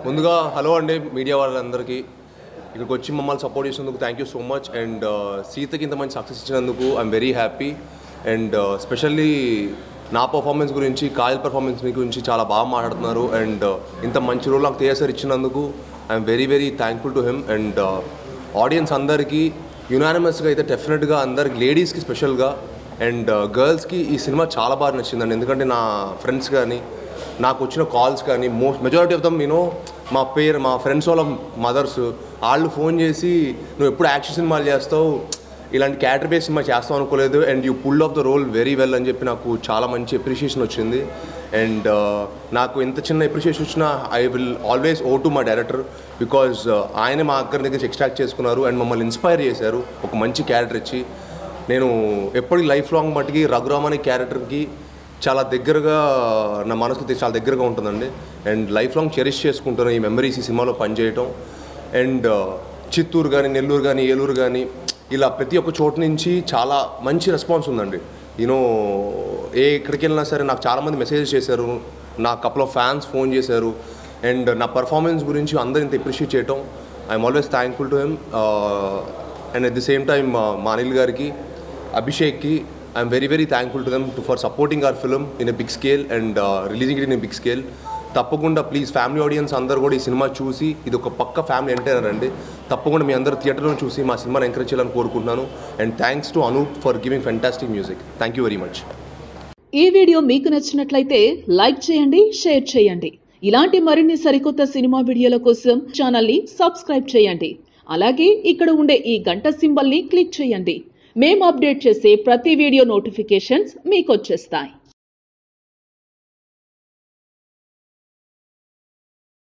ముందుగా హలో అండి మీడియా వాళ్ళందరికీ ఇక్కడికి వచ్చి మమ్మల్ని సపోర్ట్ చేసినందుకు thank you so much and సీతకి ఇంత మంచి సక్సెస్ ఇచ్చినందుకు I'm very happy and specially నా పర్ఫార్మెన్స్ గురించి కాయల్ పర్ఫార్మెన్స్ గురించి చాలా బాగా మాట్లాడుతున్నారు అండ్ ఇంత మంచి రోల్ నాకు తేజ సార్ ఇచ్చినందుకు I'm very very thankful to him and audience అందరికీ యునానిమస్గా అయితే డెఫినెట్గా అందరికి లేడీస్కి స్పెషల్గా అండ్ గర్ల్స్కి ఈ సినిమా చాలా బాగా నచ్చిందండి ఎందుకంటే నా ఫ్రెండ్స్ కానీ నాకు వచ్చిన కాల్స్ కానీ మోస్ట్ మెజారిటీ ఆఫ్ దమ్ నేను మా పేరు మా ఫ్రెండ్స్ వాళ్ళ మదర్స్ వాళ్ళు ఫోన్ చేసి నువ్వు ఎప్పుడు యాక్షన్ సినిమాలు చేస్తావు ఇలాంటి క్యారెక్టర్ బేస్ సినిమా చేస్తావు అనుకోలేదు and you pull off the role very well అని చెప్పి నాకు చాలా మంచి అప్రిషియేషన్ వచ్చింది అండ్ నాకు ఎంత చిన్న అప్రిషియేషన్ వచ్చినా I will always owe to మా డైరెక్టర్ బికాజ్ ఆయన మా అక్కడి దగ్గర ఎక్స్ట్రాక్ట్ చేసుకున్నారు అండ్ మమ్మల్ని ఇన్స్పైర్ చేశారు ఒక మంచి క్యారెక్టర్ ఇచ్చి నేను ఎప్పటికీ లైఫ్ లాంగ్ మట్టుకి రఘురామ్ అనే క్యారెక్టర్కి చాలా దగ్గరగా నా మనసుకి చాలా దగ్గరగా ఉంటుందండి అండ్ లైఫ్ లాంగ్ చెరిష్ చేసుకుంటాను ఈ మెమరీస్ ఈ సినిమాలో పనిచేయటం అండ్ చిత్తూరు కానీ నెల్లూరు కానీ ఏలూరు కానీ ఇలా ప్రతి ఒక్క చోటు నుంచి చాలా మంచి రెస్పాన్స్ ఉందండి యూనో ఏ ఎక్కడికి వెళ్ళినా సరే నాకు చాలామంది మెసేజెస్ చేశారు నా కపుల్ ఆఫ్ ఫ్యాన్స్ ఫోన్ చేశారు అండ్ నా పర్ఫార్మెన్స్ గురించి అందరు ఇంత అప్రిషియేట్ చేయటం I'm always thankful to him and at the same time మా అనిల్ గారికి అభిషేక్కి I'm very very thankful to them to for supporting our film in a big scale and releasing it in a big scale తప్పకుండా please family audience అందరూ కూడా ఈ cinema చూసి ఇది ఒక పక్క ఫ్యామిలీ ఎంటైనర్ అండి తప్పకుండా మీ అందరు థియేటర్లో చూసి మా సినిమాని ఎంకరేజ్ చేయాలని కోరుకుంటున్నాను and thanks to Anoop for giving fantastic music thank you very much ఈ వీడియో మీకు నచ్చినట్లయితే లైక్ చేయండి షేర్ చేయండి ఇలాంటి మరిన్ని సరికొత్త సినిమా వీడియోల కోసం ఛానల్ని సబ్స్క్రైబ్ చేయండి అలాగే ఇక్కడ ఉండే ఈ గంట సింబల్ని క్లిక్ చేయండి మేము అప్డేట్ చేసే ప్రతి వీడియో నోటిఫికేషన్స్ మీకు వచ్చేస్తాయి